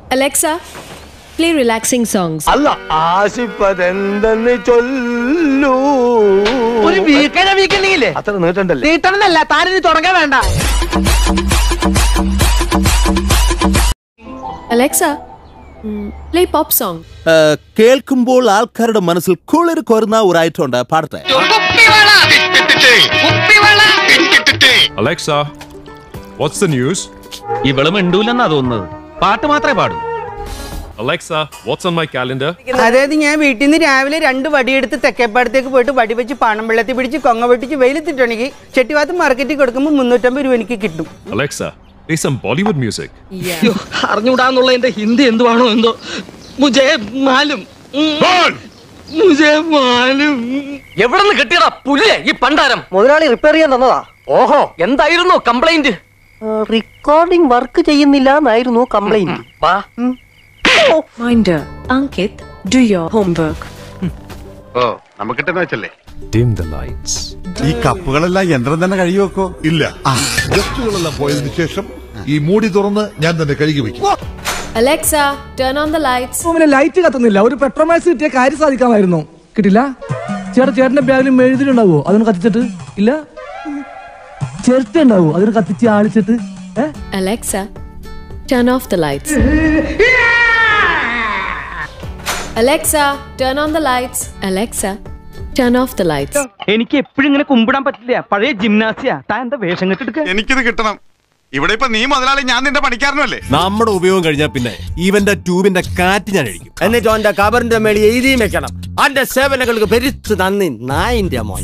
Alexa play relaxing songs അല്ല ആശിപ്പതെന്തെന്ന് ചൊല്ലൂ ഒരു വീക്കനെ വീക്കുന്നെങ്കിലേ അത്ര നീട്ടണ്ടല്ലേ തീട്ടണമെന്നല്ല താനിനി തുടങ്ങാൻ വേണ്ട അലക്സ പ്ലേ പോപ്പ് സോങ് കേൾക്കുമ്പോൾ ആൾക്കാരുടെ മനസ്സിൽ കുളിർ കൊരുന്ന ഒരു ഐറ്റം ഉണ്ട് പാടട്ടെ Alexa, what's the news? ഇവള് മിണ്ടൂലെന്നാ തോന്നുന്നത് പാട്ട് മാത്രമേ പാടൂ Alexa, what's on my calendar? അതായത് ഞാൻ വീട്ടിൽ നിന്ന് രാവിലെ രണ്ട് വടിയെടുത്ത് തെക്കേപ്പാടത്തേക്ക് പോയിട്ട് വടി വെച്ച് പണം വെള്ളത്തിൽ പിടിച്ച് കൊങ്ങ വെട്ടിച്ച് വെയിലത്തിട്ടുണ്ടെങ്കിൽ ചെട്ടിവാത്ത് മാർക്കറ്റിൽ കൊടുക്കുമ്പോൾ മുന്നൂറ്റമ്പത് രൂപ എനിക്ക് കിട്ടും Alexa, play some Bollywood music. അറിഞ്ഞൂടാന്നുള്ള എന്റെ ഹിന്ദി എന്തുവാണോ എന്തോ മുജേ മാലും ഉം. മുജേ മാലും എവിടെ നിന്ന് കിട്ടിയടാ പുല്ലേ ഈ പണ്ടാരം മുതലാളി റിപ്പയർ ചെയ്യാൻ തന്നതാ ഓഹോ എന്തായിരുന്നു കംപ്ലൈന്റ് റെക്കോർഡിംഗ് വർക്ക് ചെയ്യുന്നില്ല എന്നായിരുന്നു കംപ്ലൈന്റ് വാ Reminder, Ankit, do your homework. ഓ നമുക്കിട്ടെന്ന് വെച്ചല്ലേ Dim the lights. ഈ കപ്പുകളെല്ലാം യന്ത്രം തന്നെ കഴുകി വെക്കോ ഇല്ല ഗസ്റ്റുകളെല്ലാം പോയതിനു ശേഷം ഈ മൂടി തുറന്ന് ഞാൻ തന്നെ കഴുകി വെക്കും Alexa turn on the lights റൂമിലെ ലൈറ്റ് കത്തുന്നില്ല ഒരു പെട്രോമാക്സ് കിട്ടിയ കാര്യം സാധിക്കാമായിരുന്നു കിട്ടില്ല ചേട്ടാ ചേട്ടന്റെ ബാഗിൽ മെഴുതിലുണ്ടാവോ അതൊന്ന് കത്തിച്ചിട്ട് ഇല്ല ചിരട്ട ഉണ്ടാവോ അതിന് കത്തിച്ച് ആളിച്ചിട്ട് ഏഹ് Alexa turn off the lights Alexa turn on the lights Alexa turn off the lights എനിക്ക് എപ്പോഴും ഇങ്ങനെ കുമ്പിടാൻ പറ്റില്ല പഴയ ജിംനാസിയാ താൻ എന്താ വേഷം കെട്ടെടുക്ക എനിക്കിത് കിട്ടണം ഇവിടെ ഇപ്പൊ നീ മുതലാളി ഞാൻ നിന്റെ പണിക്കാരനല്ലേ നമ്മുടെ ഉപയോഗം കഴിഞ്ഞാൽ പിന്നെ ഇവന്റെ ട്യൂബിന്റെ കാറ്റ് ഞാൻ അഴിക്കും എന്നിട്ട് അവന്റെ കബറിന്റെ മേളിൽ എഴുതിയും വെക്കണം അവന്റെ സേവനങ്ങൾക്ക് പെരുത്ത് നന്ദി നായിന്റെ മോൻ